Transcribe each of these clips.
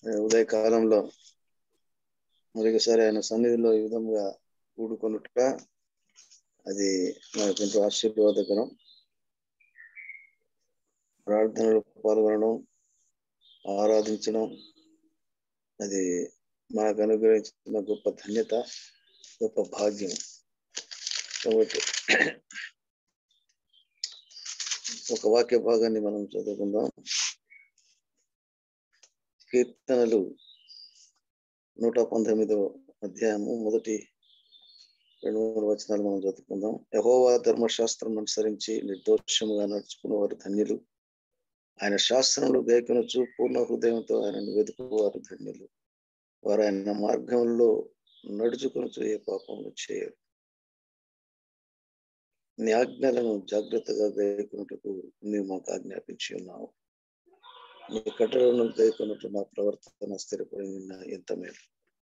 ఉదయ కాలంలో మరొకసారి ఆయన సన్నిధిలో ఈ విధంగా కూడుకొనుట అది మనకు ఎంతో ఆశీర్వాదకరం ప్రార్థనలు పాల్గొనడం ఆరాధించడం అది మనకు అనుగ్రహించిన గొప్ప ధన్యత గొప్ప భాగ్యం కాబట్టి ఒక వాక్య భాగాన్ని మనం చదువుకుందాం కీర్తనలు నూట పంతొమ్మిదో అధ్యాయము మొదటి రెండు మూడు వచనాలు మనం చదువుకుందాం యహోవా ధర్మశాస్త్రం అనుసరించి నిర్దోషముగా నడుచుకున్న వారు ధన్యులు ఆయన శాస్త్రంలో గైకొనొచ్చు పూర్ణ హృదయంతో ఆయనను వెతుకువారు ధన్యులు వారు ఆయన మార్గంలో నడుచుకొనొచ్చు ఏ పాపములు చేయరు నీ ఆజ్ఞలను జాగ్రత్తగా గైకొనుటకు నీవు మాకు ఆజ్ఞాపించి ఉన్నావు నీ కట్టడలను గైకొనుట నా ప్రవర్తన స్థిరపడి నిన్న ఎంత మేలు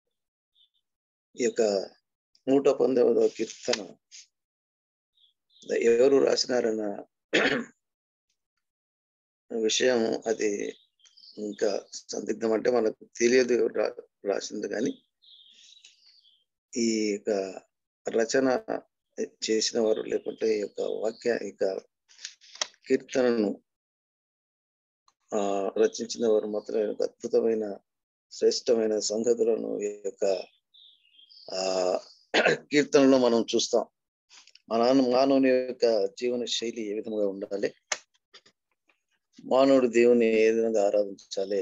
ఈ యొక్క నూట పంతొమ్మిదవ కీర్తన ఎవరు రాసినారన్న విషయం అది ఇంకా సందిగ్ధం అంటే మనకు తెలియదు రా రాసింది కానీ ఈ యొక్క రచన చేసిన వారు లేకుంటే ఈ యొక్క వాక్య ఇక కీర్తనను ఆ రచించిన వారు మాత్రం అద్భుతమైన శ్రేష్టమైన సంగతులను ఈ యొక్క ఆ కీర్తనలో మనం చూస్తాం మన మానవుని యొక్క జీవన శైలి ఏ విధంగా ఉండాలి మానవుడు దేవుని ఏ విధంగా ఆరాధించాలి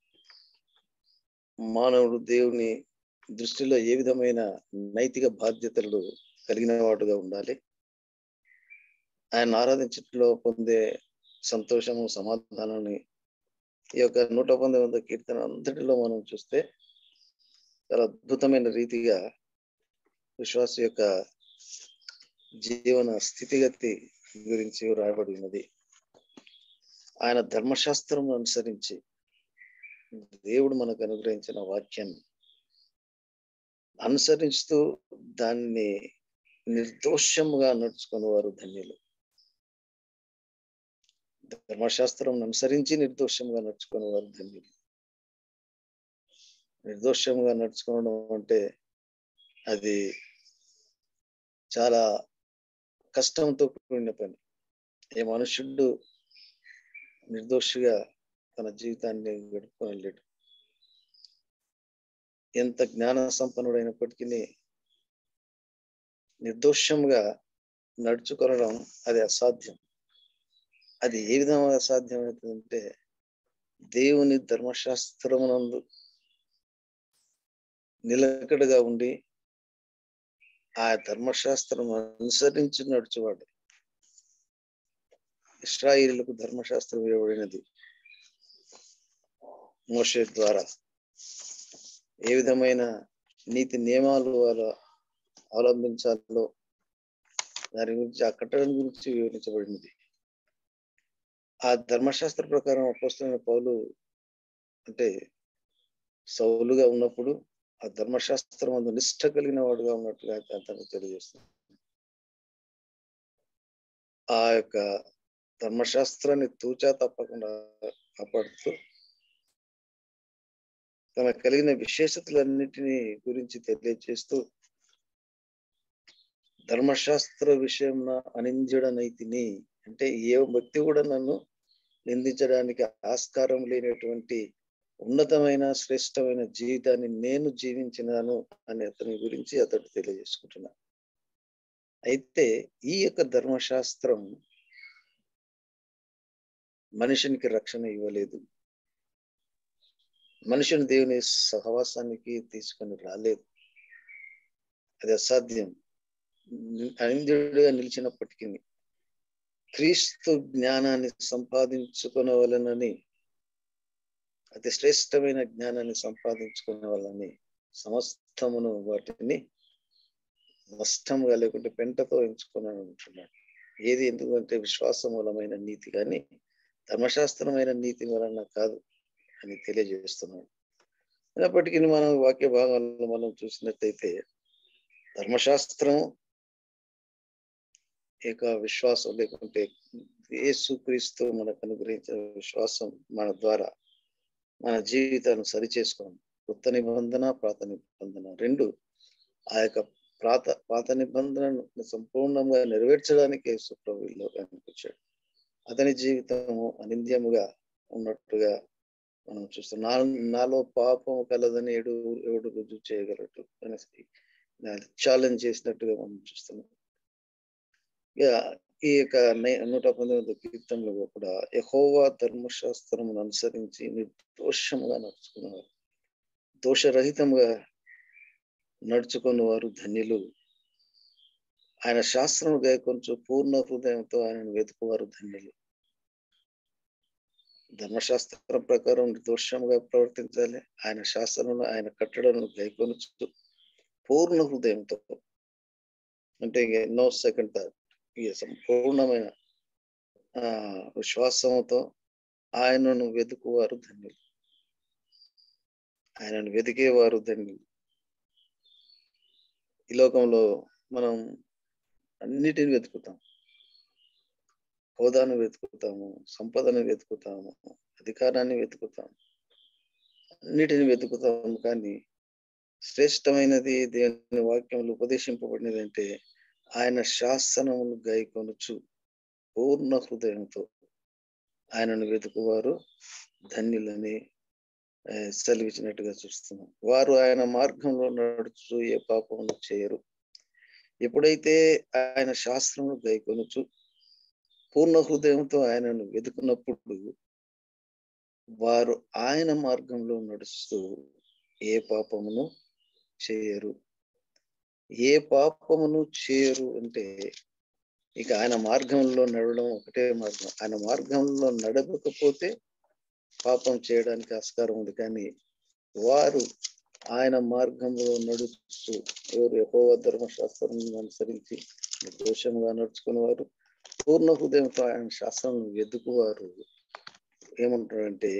మానవుడు దేవుని దృష్టిలో ఏ విధమైన నైతిక బాధ్యతలు కలిగిన వాడుగా ఉండాలి ఆయన ఆరాధించట్లో పొందే సంతోషము సమాధానాన్ని ఈ యొక్క నూట పంతొమ్మిది కీర్తన అంతటిలో మనం చూస్తే చాలా అద్భుతమైన రీతిగా విశ్వాస యొక్క జీవన స్థితిగతి గురించి రాయబడి ఉన్నది ఆయన ధర్మశాస్త్రం అనుసరించి దేవుడు మనకు అనుగ్రహించిన వాక్యాన్ని అనుసరిస్తూ దాన్ని నిర్దోషముగా నడుచుకుని వారు ధన్యులు ధర్మశాస్త్రం అనుసరించి నిర్దోషంగా నడుచుకుని వారు ధన్యులు నిర్దోషంగా నడుచుకోవడం అంటే అది చాలా కష్టంతో కూడిన పని ఏ మనుషుడు నిర్దోషిగా తన జీవితాన్ని గడుపుకోలేడు ఎంత జ్ఞాన సంపన్నుడైనప్పటికీ నిర్దోషంగా నడుచుకొనడం అది అసాధ్యం అది ఏ విధంగా అసాధ్యమవుతుందంటే దేవుని ధర్మశాస్త్రమునందు నిలకడగా ఉండి ఆ ధర్మశాస్త్రం అనుసరించి నడుచువాడు ఇస్రాయిలకు ధర్మశాస్త్రం ఇవ్వబడినది మోషే ద్వారా ఏ విధమైన నీతి నియమాలు వాళ్ళ అవలంబించాలో దాని గురించి ఆ కట్టడం గురించి వివరించబడినది ఆ ధర్మశాస్త్ర ప్రకారం అపోస్తున్న పౌలు అంటే సౌలుగా ఉన్నప్పుడు ఆ ధర్మశాస్త్రం అందు నిష్ట కలిగిన వాడుగా ఉన్నట్టుగా అతను తెలియజేస్తుంది ఆ యొక్క ధర్మశాస్త్రాన్ని తూచా తప్పకుండా కాపాడుతూ తన కలిగిన విశేషతలన్నిటినీ గురించి తెలియజేస్తూ ధర్మశాస్త్ర విషయంన అనింజడనైతిని అంటే ఏ వ్యక్తి కూడా నన్ను నిందించడానికి ఆస్కారం లేనటువంటి ఉన్నతమైన శ్రేష్టమైన జీవితాన్ని నేను జీవించినాను అని అతని గురించి అతడు తెలియజేసుకుంటున్నా అయితే ఈ యొక్క ధర్మశాస్త్రం మనిషినికి రక్షణ ఇవ్వలేదు మనుషుని దేవుని సహవాసానికి తీసుకొని రాలేదు అది అసాధ్యం అనిందుడిగా నిలిచినప్పటికీ క్రీస్తు జ్ఞానాన్ని సంపాదించుకునవలనని అతి శ్రేష్టమైన జ్ఞానాన్ని సంపాదించుకునే సమస్తమును వాటిని నష్టంగా లేకుంటే పెంటతో ఎంచుకున్నాను అంటున్నాడు ఏది ఎందుకంటే విశ్వాసమూలమైన నీతి కానీ ధర్మశాస్త్రమైన నీతి వలన కాదు అని తెలియజేస్తున్నాడు అయినప్పటికీ మనం వాక్య భాగాల్లో మనం చూసినట్టయితే ధర్మశాస్త్రం ఏక విశ్వాసం లేకుంటే యేసు క్రీస్తు మనకు అనుగ్రహించిన విశ్వాసం మన ద్వారా మన జీవితాలను సరిచేసుకోండి కొత్త నిబంధన పాత నిబంధన రెండు ఆ యొక్క పాత పాత నిబంధనను సంపూర్ణంగా నెరవేర్చడానికి యేసుప్రభులో కనిపించాడు అతని జీవితము అనింద్యముగా ఉన్నట్టుగా మనం చూస్తాం నా నాలో పాపం కలదని ఏడు ఏడు రుజువు చేయగలడు అనేసి ఛాలెంజ్ చేసినట్టుగా మనం చూస్తున్నాం ఇక ఈ యొక్క నూట పంతొమ్మిది కీర్తనలో కూడా యహోవా ధర్మశాస్త్రం అనుసరించి నిర్దోషముగా నడుచుకున్నవారు దోషరహితంగా నడుచుకున్న వారు ధన్యులు ఆయన శాస్త్రం కొంచెం పూర్ణ హృదయంతో ఆయనను వెతుకువారు ధన్యులు ధర్మశాస్త్రం ప్రకారం నిర్దోషంగా ప్రవర్తించాలి ఆయన శాస్త్రంలో ఆయన కట్టడలను గైకొనచ్చు పూర్ణ హృదయంతో అంటే నో సెకండ్ థాట్ ఇక సంపూర్ణమైన ఆ విశ్వాసంతో ఆయనను వెతుకువారు ధన్యులు ఆయనను వెతికేవారు ధన్యులు ఈ లోకంలో మనం అన్నిటిని వెతుకుతాం హోదాను వెతుకుతాము సంపదను వెతుకుతాము అధికారాన్ని వెతుకుతాము అన్నిటిని వెతుకుతాము కానీ శ్రేష్టమైనది దేవుని వాక్యంలో ఉపదేశింపబడినది అంటే ఆయన శాసనమును గైకొనుచు పూర్ణ హృదయంతో ఆయనను వెతుకువారు ధన్యులని సెలవిచ్చినట్టుగా చూస్తున్నాం వారు ఆయన మార్గంలో నడుచు ఏ పాపమును చేయరు ఎప్పుడైతే ఆయన శాస్త్రమును గైకొనుచు పూర్ణ హృదయంతో ఆయనను వెతుకున్నప్పుడు వారు ఆయన మార్గంలో నడుస్తూ ఏ పాపమును చేయరు ఏ పాపమును చేయరు అంటే ఇక ఆయన మార్గంలో నడవడం ఒకటే మార్గం ఆయన మార్గంలో నడవకపోతే పాపం చేయడానికి ఆస్కారం ఉంది కానీ వారు ఆయన మార్గంలో నడుస్తూ ఎవరు యహోవ ధర్మశాస్త్రం అనుసరించి దోషంగా నడుచుకునేవారు పూర్ణ హృదయంతో ఆయన శాస్త్రం వెతుకువారు ఏమంటారంటే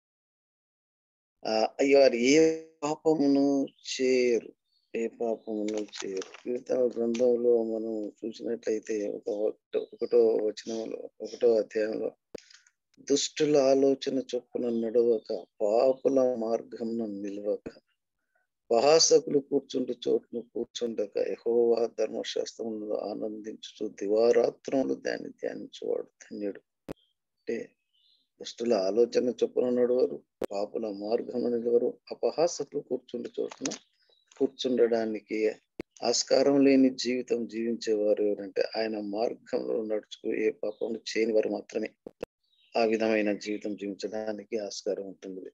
ఆ వారు ఏ పాపమును చేయరు ఏ పాపమును చేయరు కీర్తన గ్రంథంలో మనం చూసినట్లయితే ఒక ఒకటో వచనంలో ఒకటో అధ్యాయంలో దుష్టుల ఆలోచన చొప్పున నడవక పాపుల మార్గంను నిలవక పహాసకులు కూర్చుండు చోటును కూర్చుండక యహోవా ధర్మశాస్త్రంలో ఆనందించుతూ దివారాత్రములు దాన్ని ధ్యానించేవాడు ధన్యుడు అంటే దుష్టుల ఆలోచన చొప్పున నడవరు పాపుల మార్గంలో నిలవరు అపహాసకులు కూర్చుండు చోటున కూర్చుండడానికి ఆస్కారం లేని జీవితం జీవించేవారు ఎవరంటే ఆయన మార్గంలో నడుచుకు ఏ పాపం చేయని వారు మాత్రమే ఆ విధమైన జీవితం జీవించడానికి ఆస్కారం ఉంటుంది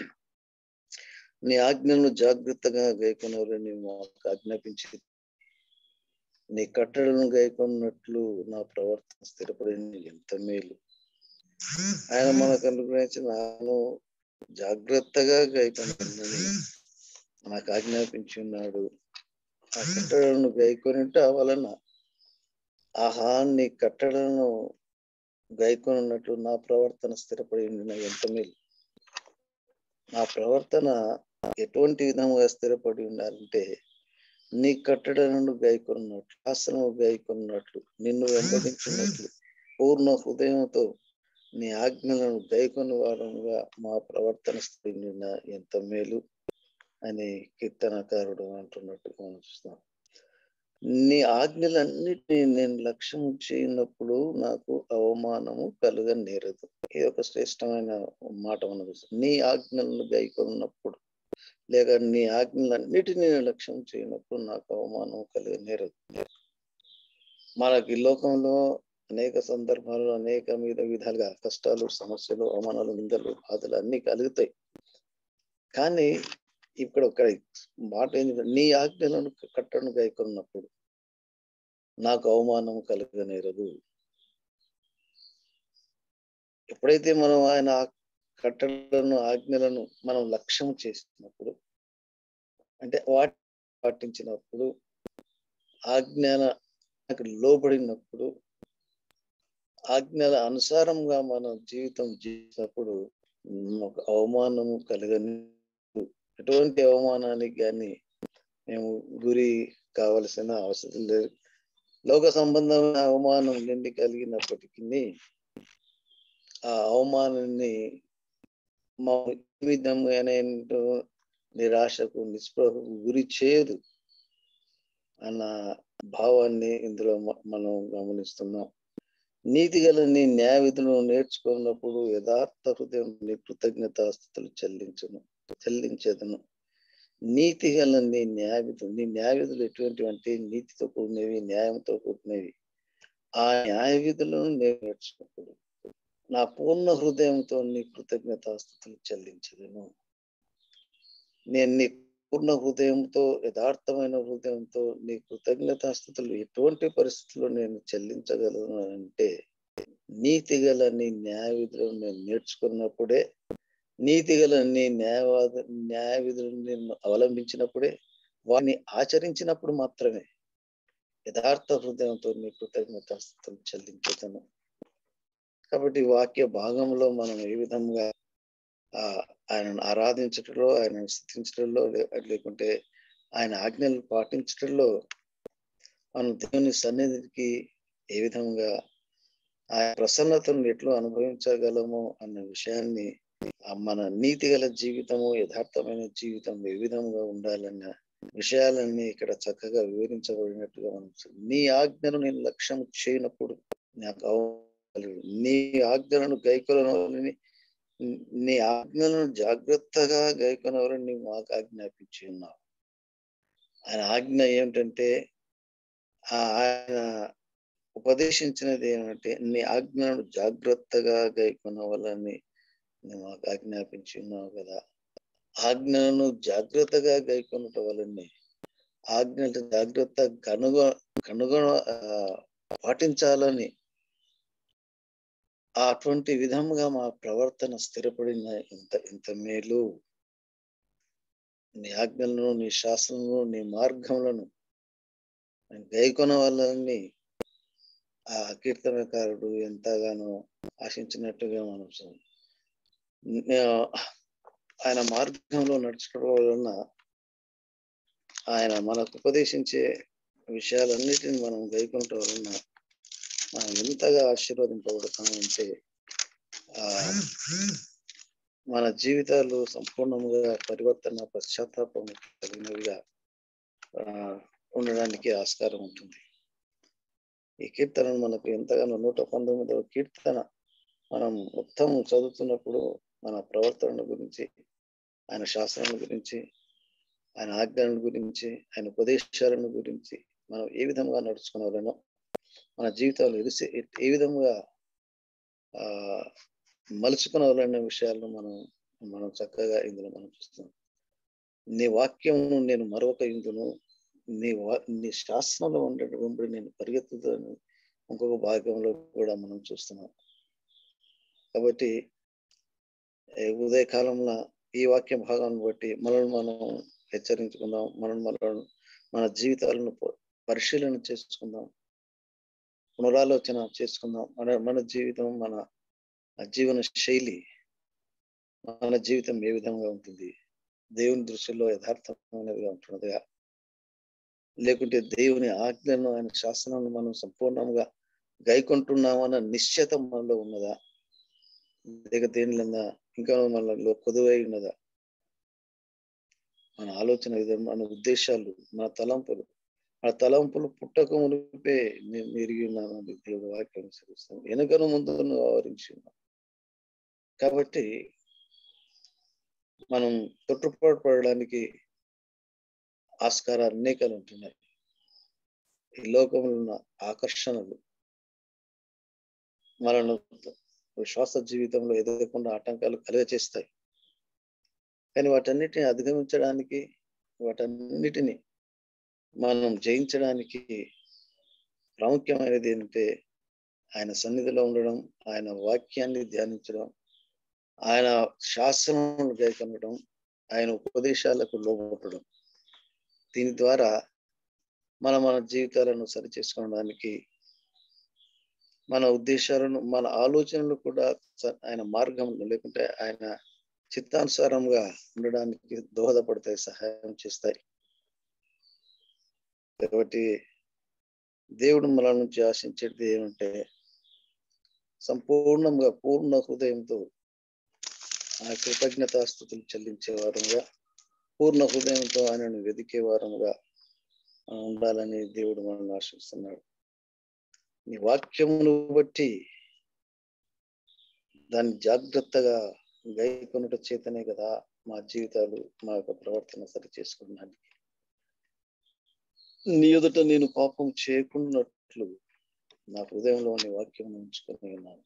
నీ ఆజ్ఞలను జాగ్రత్తగా గైకొనవారని మాకు ఆజ్ఞాపించి నీ కట్టడలను గైకొన్నట్లు నా ప్రవర్తన స్థిరపడింది ఎంత మేలు ఆయన మనకు అనుగ్రహించిన ఆను జాగ్రత్తగా గైకొనని నాకు ఆజ్ఞాపించి ఉన్నాడు ఆ కట్టడలను గైకొనిట వలన ఆహా నీ కట్టడలను గైకొనున్నట్లు నా ప్రవర్తన స్థిరపడి ఉండిన ఎంత మేలు నా ప్రవర్తన ఎటువంటి విధంగా స్థిరపడి ఉండాలంటే నీ కట్టడలను గైకొన్నట్లు శాసనము గైకొన్నట్లు నిన్ను వెంబడించినట్లు పూర్ణ హృదయంతో నీ ఆజ్ఞలను గైకొని వారంగా మా ప్రవర్తన స్థిరిన ఎంత మేలు అని కీర్తనకారుడు అంటున్నట్టుగా మనం చూస్తాం నీ ఆజ్ఞలన్నిటినీ నేను లక్ష్యం చేయనప్పుడు నాకు అవమానము కలుగనేరదు ఇది ఒక శ్రేష్టమైన మాట మనం చూస్తాం నీ ఆజ్ఞలను గైకొన్నప్పుడు లేక నీ ఆజ్ఞలన్నిటినీ నేను లక్ష్యం చేయనప్పుడు నాకు అవమానం కలుగనేరదు మనకి లోకంలో అనేక సందర్భాల్లో అనేక మీద విధాలుగా కష్టాలు సమస్యలు అవమానాలు నిందలు బాధలు అన్ని కలుగుతాయి కానీ ఇక్కడ ఒక మాట ఏంటంటే నీ ఆజ్ఞలను కట్టను గైకొన్నప్పుడు నాకు అవమానం కలగనేరదు ఎప్పుడైతే మనం ఆయన కట్టలను ఆజ్ఞలను మనం లక్ష్యం చేసినప్పుడు అంటే వాటి పాటించినప్పుడు ఆజ్ఞాన లోబడినప్పుడు ఆజ్ఞల అనుసారంగా మన జీవితం జీవించినప్పుడు ఒక అవమానము కలగని ఎటువంటి అవమానానికి కానీ మేము గురి కావలసిన అవసరం లేదు లోక సంబంధమైన అవమానం నిండి కలిగినప్పటికీ ఆ అవమానాన్ని మా ఈ విధంగానే నిరాశకు నిస్పృహకు గురి చేయదు అన్న భావాన్ని ఇందులో మ- మనం గమనిస్తున్నాం నీతి గల నీ న్యాయ విధులను నేర్చుకున్నప్పుడు యథార్థ హృదయం నీ కృతజ్ఞతాస్థుతులు చెల్లించును చెల్లించేదను నీతి గల నీ న్యాయ విధులు నీ న్యాయ విధులు ఎటువంటివి అంటే నీతితో కూడినవి న్యాయంతో కూడినవి ఆ న్యాయ విధులను నేను నేర్చుకున్నప్పుడు నా పూర్ణ హృదయంతో నీ కృతజ్ఞతాస్థుతులు చెల్లించదను నేను నీ పూర్ణ హృదయంతో యథార్థమైన హృదయంతో నీ కృతజ్ఞతాస్థుతులు ఎటువంటి పరిస్థితుల్లో నేను చెల్లించగలను అంటే నీతి గల నీ న్యాయ విధులను నేను నేర్చుకున్నప్పుడే నీతి గల నీ న్యాయవాద న్యాయ విధులను నేను అవలంబించినప్పుడే వారిని ఆచరించినప్పుడు మాత్రమే యథార్థ హృదయంతో నీ కృతజ్ఞతాస్థుతులు చెల్లించదను కాబట్టి వాక్య భాగంలో మనం ఏ విధంగా ఆ ఆయనను ఆరాధించటంలో ఆయనను స్థితించడంలో లే- లేకుంటే ఆయన ఆజ్ఞలు పాటించటంలో మనం దేవుని సన్నిధికి ఏ విధంగా ఆ ప్రసన్నతను ఎట్లా అనుభవించగలము అన్న విషయాన్ని ఆ మన నీతి గల జీవితము యథార్థమైన జీవితం ఏ విధంగా ఉండాలన్న విషయాలన్నీ ఇక్కడ చక్కగా వివరించబడినట్టుగా మనం చూ- నీ ఆజ్ఞను నేను లక్ష్యం చేయనప్పుడు నాకు అవ- నీ ఆజ్ఞలను గైకొనని నీ ఆజ్ఞలను జాగ్రత్తగా గైకొనవరని నీవు మాకు ఆజ్ఞాపించి ఉన్నావు ఆయన ఆజ్ఞ ఏమిటంటే ఆ ఆయన ఉపదేశించినది ఏమంటే నీ ఆజ్ఞను జాగ్రత్తగా గైకొనవాలని నువ్వు మాకు ఆజ్ఞాపించి ఉన్నావు కదా ఆజ్ఞలను జాగ్రత్తగా గైకొనటం వలన ఆజ్ఞలు జాగ్రత్త కనుగొ కనుగొన ఆ, పాటించాలని అటువంటి విధముగా మా ప్రవర్తన స్థిరపడిన ఇంత ఇంత మేలు నీ ఆజ్ఞలను నీ శాస్త్రములను నీ మార్గములను గైకొన వాళ్ళని ఆ కీర్తనకారుడు ఎంతగానో ఆశించినట్టుగా మనం చూ- నే- ఆయన మార్గంలో నడుచుకోవడం వలన ఆయన మనకు ఉపదేశించే విషయాలన్నిటిని మనం గైకొనటం వలన మనం ఎంతగా ఆశీర్వదింపబడతామంటే ఆ మన జీవితాలు సంపూర్ణంగా పరివర్తన పశ్చాత్తాపం కలిగినవిగా ఆ, ఉండడానికి ఆస్కారం ఉంటుంది ఈ కీర్తనను మనకు ఎంతగానో నూట పంతొమ్మిదవ కీర్తన మనం మొత్తం చదువుతున్నప్పుడు మన ప్రవర్తన గురించి ఆయన శాస్త్రాల గురించి ఆయన ఆజ్ఞల గురించి ఆయన ఉపదేశాలను గురించి మనం ఏ విధంగా నడుచుకున్నారనో మన జీవితాలు ఎరిసి ఏ విధంగా ఆ మలుచుకునవాలన్న విషయాలను మనం మనం చక్కగా ఇందులో మనం చూస్తున్నాం నీ వాక్యమును నేను మరొక ఇందును నీ వా నీ శాస్త్రంలో ఉండే వెంబడి నేను పరిగెత్తుతాను ఇంకొక భాగంలో కూడా మనం చూస్తున్నాం కాబట్టి ఏ ఉదయకాలంలో ఈ వాక్య భాగాన్ని బట్టి మనల్ని మనం హెచ్చరించుకుందాం మనల్ని మనం మన జీవితాలను ప- పరిశీలన చేసుకుందాం పునరాలోచన చేసుకుందాం మన మన జీవితం మన జీవన శైలి మన జీవితం ఏ విధంగా ఉంటుంది దేవుని దృష్టిలో యథార్థమైనదిగా ఉంటున్నదిగా లేకుంటే దేవుని ఆజ్ఞలను ఆయన శాసనాలను మనం సంపూర్ణంగా గైకొంటున్నామన్న నిశ్చయత మనలో ఉన్నదా లేక దేనిలన్నా ఇంకా మనలో కొదువై ఉన్నదా మన ఆలోచన విధానం మన ఉద్దేశాలు మన తలంపులు ఆ తలంపులు పుట్టక మునిపే నేను ఎరిగి ఉన్నాను అని దేవుడు వాక్యం అనుసరిస్తాం వెనుకను ముందు నువ్వు ఆవరించి ఉన్నావు కాబట్టి మనం తొట్టుపాటు పడడానికి ఆస్కారాలు అనేకాలు ఉంటున్నాయి ఈ లోకంలో ఉన్న ఆకర్షణలు మనను శ్వాస జీవితంలో ఎదగకుండా ఆటంకాలు కలుగచేస్తాయి కానీ వాటన్నిటిని అధిగమించడానికి వాటన్నిటిని మనం జయించడానికి ప్రాముఖ్యమైనది ఏంటంటే ఆయన సన్నిధిలో ఉండడం ఆయన వాక్యాన్ని ధ్యానించడం ఆయన శాస్త్రములు గైకొనడం ఆయన ఉపదేశాలకు లోబట్టడం దీని ద్వారా మన మన జీవితాలను సరి చేసుకోవడానికి మన ఉద్దేశాలను మన ఆలోచనలు కూడా స- ఆయన మార్గంలో లేకుంటే ఆయన చిత్తానుసారంగా ఉండడానికి దోహదపడతాయి సహాయం చేస్తాయి కాబట్టి దేవుడు మన నుంచి ఆశించేది ఏమంటే సంపూర్ణంగా పూర్ణ హృదయంతో ఆ కృతజ్ఞతాస్థుతులు చెల్లించే వారంగా పూర్ణ హృదయంతో ఆయనను వెదికే వారంగా మనం ఉండాలని దేవుడు మనల్ని ఆశిస్తున్నాడు నీ వాక్యమును బట్టి దాన్ని జాగ్రత్తగా గైకొనుట చేతనే కదా మా జీవితాలు మా యొక్క ప్రవర్తన సరి చేసుకోవడానికి నీ ఎదుట నేను పాపం చేయకున్నట్లు నా హృదయంలో నీ వాక్యం ఉంచుకొని ఉన్నాను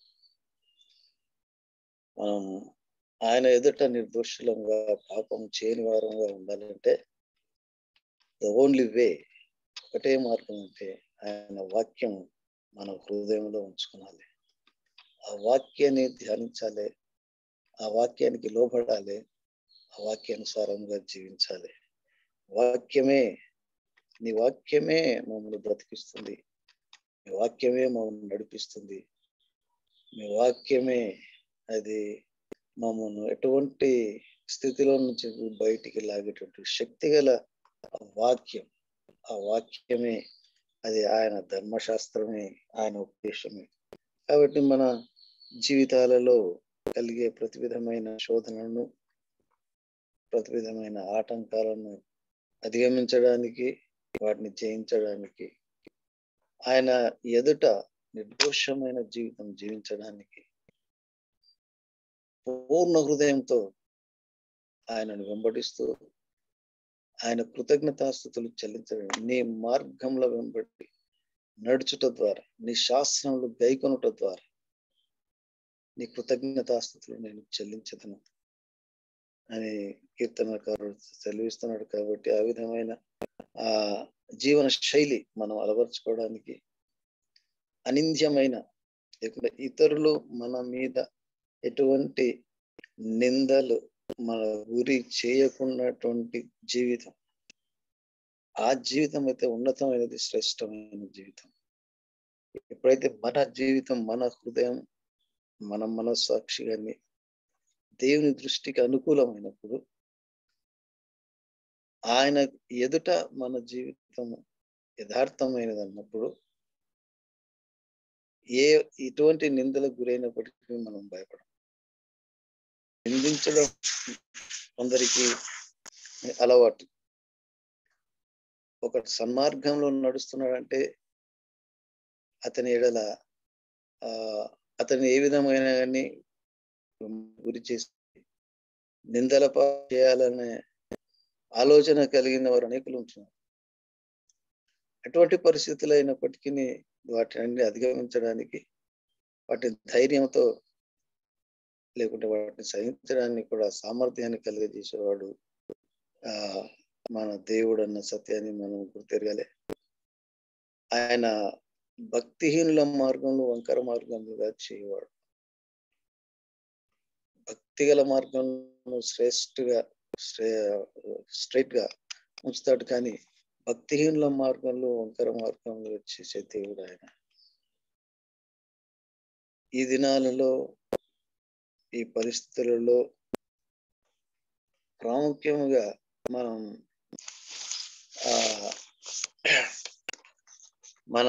మనం ఆయన ఎదుట నిర్దోషులంగా పాపం చేయని వారంగా ఉండాలంటే ద ఓన్లీ వే ఒకటే మార్గం అంటే ఆయన వాక్యం మన హృదయంలో ఉంచుకోవాలి ఆ వాక్యాన్ని ధ్యానించాలి ఆ వాక్యానికి లోబడాలి ఆ వాక్యానుసారంగా జీవించాలి వాక్యమే నీ వాక్యమే మమ్మల్ని బ్రతికిస్తుంది మీ వాక్యమే మమ్మల్ని నడిపిస్తుంది మీ వాక్యమే అది మమ్మల్ని ఎటువంటి స్థితిలో నుంచి బయటికి లాగేటువంటి శక్తి గల వాక్యం ఆ వాక్యమే అది ఆయన ధర్మశాస్త్రమే ఆయన ఉపదేశమే కాబట్టి మన జీవితాలలో కలిగే ప్రతి విధమైన శోధనలను ప్రతి విధమైన ఆటంకాలను అధిగమించడానికి వాటిని జయించడానికి ఆయన ఎదుట నిర్దోషమైన జీవితం జీవించడానికి పూర్ణ హృదయంతో ఆయనను వెంబడిస్తూ ఆయన కృతజ్ఞతాస్థుతులు చెల్లించడం నీ మార్గంలో వెంబడి నడుచుట ద్వారా నీ శాస్త్రములు గైకొనుట ద్వారా నీ కృతజ్ఞతాస్థుతులు నేను చెల్లించదను అని కీర్తనకారుడు సెలవిస్తున్నాడు కాబట్టి ఆ విధమైన ఆ జీవన శైలి మనం అలవర్చుకోవడానికి అనింద్యమైన లేకుంటే ఇతరులు మన మీద ఎటువంటి నిందలు మన గురి చేయకున్నటువంటి జీవితం ఆ జీవితం అయితే ఉన్నతమైనది శ్రేష్టమైన జీవితం ఎప్పుడైతే మన జీవితం మన హృదయం మన మనస్సాక్షి కానీ దేవుని దృష్టికి అనుకూలమైనప్పుడు ఆయన ఎదుట మన జీవితం యథార్థమైనది అన్నప్పుడు ఏ ఇటువంటి నిందలకు గురైనప్పటికీ మనం భయపడం నిందించడం కొందరికి అలవాటు ఒక సన్మార్గంలో నడుస్తున్నాడంటే అతని ఎడల ఆ అతన్ని ఏ విధమైన కానీ గురి చేసి నిందల చేయాలనే ఆలోచన కలిగిన వారు అనేకులు ఉంటున్నారు ఎటువంటి పరిస్థితులు అయినప్పటికీ వాటిని అధిగమించడానికి వాటి ధైర్యంతో లేకుంటే వాటిని సహించడానికి కూడా సామర్థ్యాన్ని కలిగజేసేవాడు ఆ మన దేవుడు అన్న సత్యాన్ని మనం గుర్తెరగాలి ఆయన భక్తిహీనుల మార్గంలో వంకర మార్గంగా చేయవాడు భక్తి గల మార్గంలో శ్రేష్ఠగా శ్రే స్ట్రైట్ గా ఉంచుతాడు కానీ భక్తిహీనుల మార్గంలో వంకర మార్గంలో వచ్చేసే దేవుడు ఆయన ఈ దినాలలో ఈ పరిస్థితులలో ప్రాముఖ్యముగా మనం ఆ మన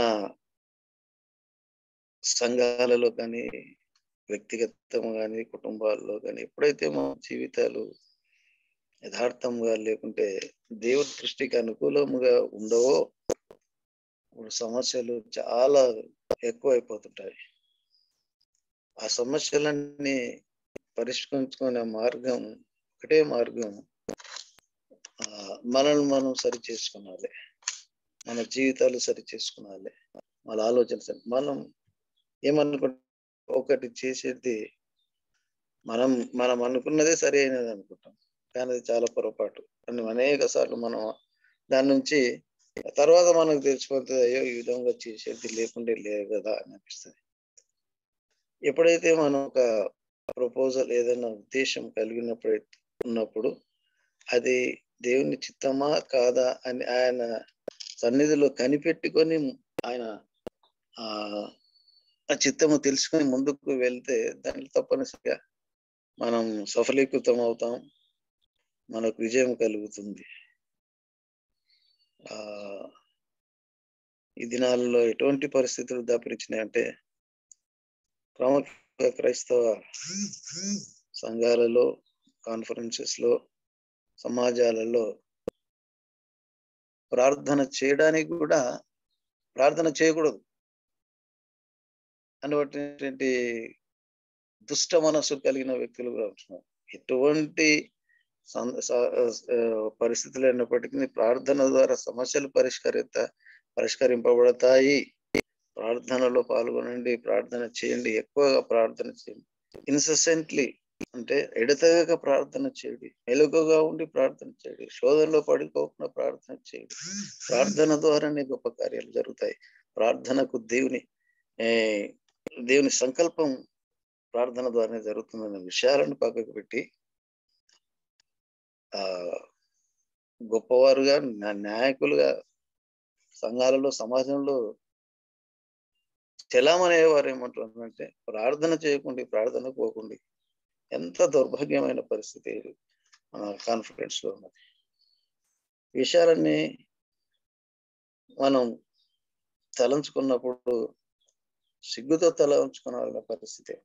సంఘాలలో కానీ వ్యక్తిగతం కానీ కుటుంబాల్లో కానీ ఎప్పుడైతే మన జీవితాలు యథార్థంగా లేకుంటే దేవుడి దృష్టికి అనుకూలముగా ఉండవో ఇప్పుడు సమస్యలు చాలా ఎక్కువైపోతుంటాయి ఆ సమస్యలన్నీ పరిష్కరించుకునే మార్గం ఒకటే మార్గం మనల్ని మనం సరి చేసుకున్నాలి మన జీవితాలు సరి చేసుకున్నాలి మన ఆలోచన సరి మనం ఏమనుకుంటే ఒకటి చేసేది మనం మనం అనుకున్నదే సరి అయినది అనుకుంటాం కానీ అది చాలా పొరపాటు అని అనేక సార్లు మనం దాని నుంచి తర్వాత మనకు తెలిసిపోతుంది అయ్యో ఈ విధంగా చేసేది లేకుంటే లేదు కదా అని అనిపిస్తుంది ఎప్పుడైతే మనం ఒక ప్రపోజల్ ఏదైనా ఉద్దేశం కలిగినప్పుడు ఉన్నప్పుడు అది దేవుని చిత్తమా కాదా అని ఆయన సన్నిధిలో కనిపెట్టుకొని ఆయన ఆ ఆ చిత్తము తెలుసుకొని ముందుకు వెళ్తే దాంట్లో తప్పనిసరిగా మనం సఫలీకృతం అవుతాం మనకు విజయం కలుగుతుంది ఆ ఈ దినాలలో ఎటువంటి పరిస్థితులు దాపరించినాయంటే ప్రముఖ క్రైస్తవ సంఘాలలో కాన్ఫరెన్సెస్ లో సమాజాలలో ప్రార్థన చేయడానికి కూడా ప్రార్థన చేయకూడదు అనేటువంటి దుష్ట మనస్సు కలిగిన వ్యక్తులు కూడా ఉంటున్నారు ఎటువంటి పరిస్థితులు అయినప్పటికీ ప్రార్థన ద్వారా సమస్యలు పరిష్కరిత పరిష్కరింపబడతాయి ప్రార్థనలో పాల్గొనండి ప్రార్థన చేయండి ఎక్కువగా ప్రార్థన చేయండి ఇన్సెసెంట్లీ అంటే ఎడతెగక ప్రార్థన చేయండి మెలుగుగా ఉండి ప్రార్థన చేయండి శోధనలో పడిపోకుండా ప్రార్థన చేయండి ప్రార్థన ద్వారానే గొప్ప కార్యాలు జరుగుతాయి ప్రార్థనకు దేవుని దేవుని సంకల్పం ప్రార్థన ద్వారానే జరుగుతుందన్న విషయాలను పక్కకు పెట్టి ఆ గొప్పవారుగా నాయకులుగా సంఘాలలో సమాజంలో చలామనేవారు ఏమంటున్నారంటే ప్రార్థన చేయకుండా ప్రార్థన పోకుండా ఎంత దౌర్భాగ్యమైన పరిస్థితి మన కాన్ఫిడెన్స్ లో ఉన్నది విషయాలన్నీ మనం తలంచుకున్నప్పుడు సిగ్గుతో తల ఉంచుకున్న పరిస్థితి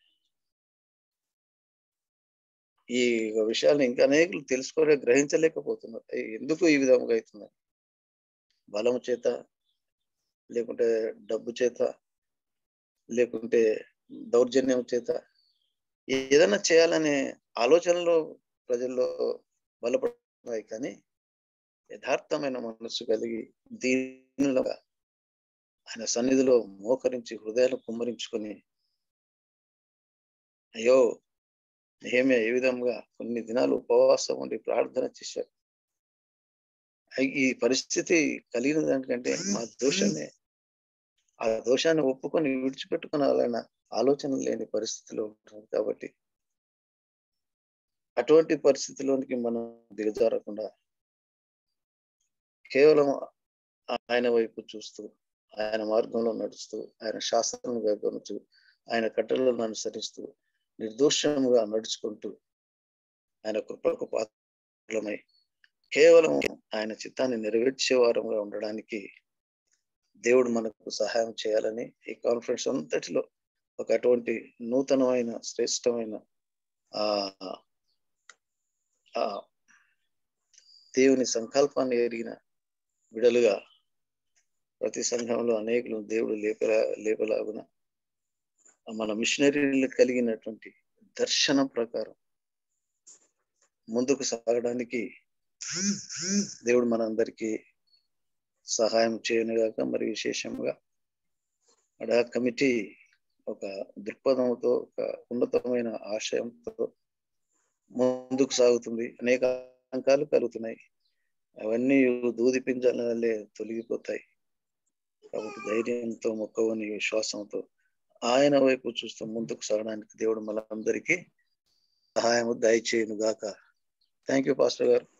ఈ విషయాన్ని ఇంకా అనేకులు తెలుసుకోలే గ్రహించలేకపోతున్నారు ఎందుకు ఈ విధంగా అవుతుంది బలం చేత లేకుంటే డబ్బు చేత లేకుంటే దౌర్జన్యం చేత ఏదైనా చేయాలనే ఆలోచనలో ప్రజల్లో బలపడుతున్నాయి కానీ యథార్థమైన మనస్సు కలిగి దీనిలో ఆయన సన్నిధిలో మోకరించి హృదయాలు కుమ్మరించుకొని అయ్యో ఏమే ఏ విధంగా కొన్ని దినాలు ఉపవాసం ఉండి ప్రార్థన చేశారు ఈ పరిస్థితి కలిగిన దానికంటే మా దోషమే ఆ దోషాన్ని ఒప్పుకొని విడిచిపెట్టుకునాలన్న ఆలోచన లేని పరిస్థితిలో ఉంటుంది కాబట్టి అటువంటి పరిస్థితిలోనికి మనం దిగజారకుండా కేవలం ఆయన వైపు చూస్తూ ఆయన మార్గంలో నడుస్తూ ఆయన శాస్త్రం గమనించు ఆయన కట్టలను అనుసరిస్తూ నిర్దోషంగా నడుచుకుంటూ ఆయన కృపకు పాత్రమై కేవలం ఆయన చిత్తాన్ని నెరవేర్చే వారంగా ఉండడానికి దేవుడు మనకు సహాయం చేయాలని ఈ కాన్ఫరెన్స్ అంతటిలో ఒక అటువంటి నూతనమైన శ్రేష్టమైన ఆ దేవుని సంకల్పాన్ని ఎరిగిన విడలుగా ప్రతి సంఘంలో అనేకులు దేవుడు లేపలా లేపలాగున మన మిషనరీలు కలిగినటువంటి దర్శనం ప్రకారం ముందుకు సాగడానికి దేవుడు మనందరికీ సహాయం చేయనుగాక మరి విశేషంగా అడా కమిటీ ఒక దృక్పథంతో ఒక ఉన్నతమైన ఆశయంతో ముందుకు సాగుతుంది అనేక ఆటంకాలు కలుగుతున్నాయి అవన్నీ దూది పింజాలే తొలగిపోతాయి కాబట్టి ధైర్యంతో మొక్కవని విశ్వాసంతో ఆయన వైపు చూస్తూ ముందుకు సాగడానికి దేవుడు మనందరికీ సహాయము దయచేయను గాక థ్యాంక్ యూ పాస్టర్ గారు